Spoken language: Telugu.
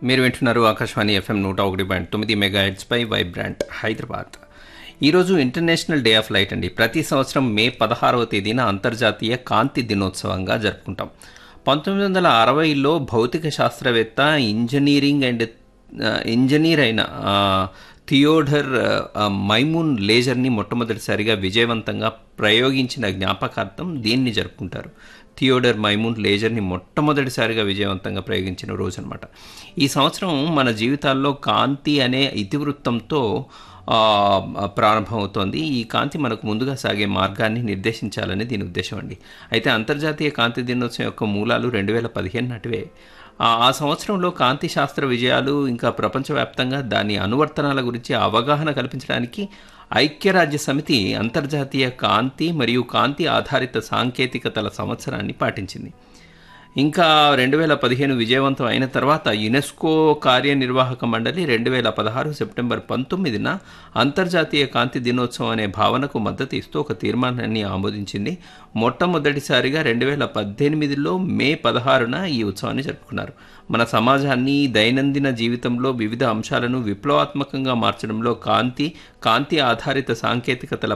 మీరు వింటున్నారు ఆకాశవాణి ఎఫ్ఎం నూట ఒకటి పాయింట్ తొమ్మిది మెగా పై వైబ్రాంట్ హైదరాబాద్ ఈరోజు ఇంటర్నేషనల్ డే ఆఫ్ లైట్ అండి ప్రతి సంవత్సరం మే పదహారవ తేదీన అంతర్జాతీయ కాంతి దినోత్సవంగా జరుపుకుంటాం పంతొమ్మిది వందల అరవైలో భౌతిక శాస్త్రవేత్త ఇంజనీరింగ్ అండ్ ఆ, ఇంజనీర్ అయిన ఆ, థియోడర్ ఆ, మైమూన్ లేజర్ని మొట్టమొదటిసారిగా విజయవంతంగా ప్రయోగించిన జ్ఞాపకార్థం దీన్ని జరుపుకుంటారు థియోడర్ మైమూన్ లేజర్ని మొట్టమొదటిసారిగా విజయవంతంగా ప్రయోగించిన రోజు అనమాట ఈ సంవత్సరం మన జీవితాల్లో కాంతి అనే ఇతివృత్తంతో ఆ, ప్రారంభమవుతోంది ఈ కాంతి మనకు ముందుగా సాగే మార్గాన్ని నిర్దేశించాలని దీని ఉద్దేశం అండి అయితే అంతర్జాతీయ కాంతి దినోత్సవం యొక్క మూలాలు రెండు వేల పదిహేను నాటివే ఆ ఆ సంవత్సరంలో కాంతి శాస్త్ర విజయాలు ఇంకా ప్రపంచవ్యాప్తంగా దాని అనువర్తనాల గురించి అవగాహన కల్పించడానికి ఐక్యరాజ్య సమితి అంతర్జాతీయ కాంతి మరియు కాంతి ఆధారిత సాంకేతికతల సంవత్సరాన్ని పాటించింది ఇంకా రెండు వేల పదిహేను విజయవంతం అయిన తర్వాత యునెస్కో కార్యనిర్వాహక మండలి రెండు వేల పదహారు సెప్టెంబర్ పంతొమ్మిదిన అంతర్జాతీయ కాంతి దినోత్సవం అనే భావనకు మద్దతు ఇస్తూ ఒక తీర్మానాన్ని ఆమోదించింది మొట్టమొదటిసారిగా రెండు వేల పద్దెనిమిదిలో మే పదహారున ఈ ఉత్సవాన్ని జరుపుకున్నారు మన సమాజాన్ని దైనందిన జీవితంలో వివిధ అంశాలను విప్లవాత్మకంగా మార్చడంలో కాంతి కాంతి ఆధారిత సాంకేతికతల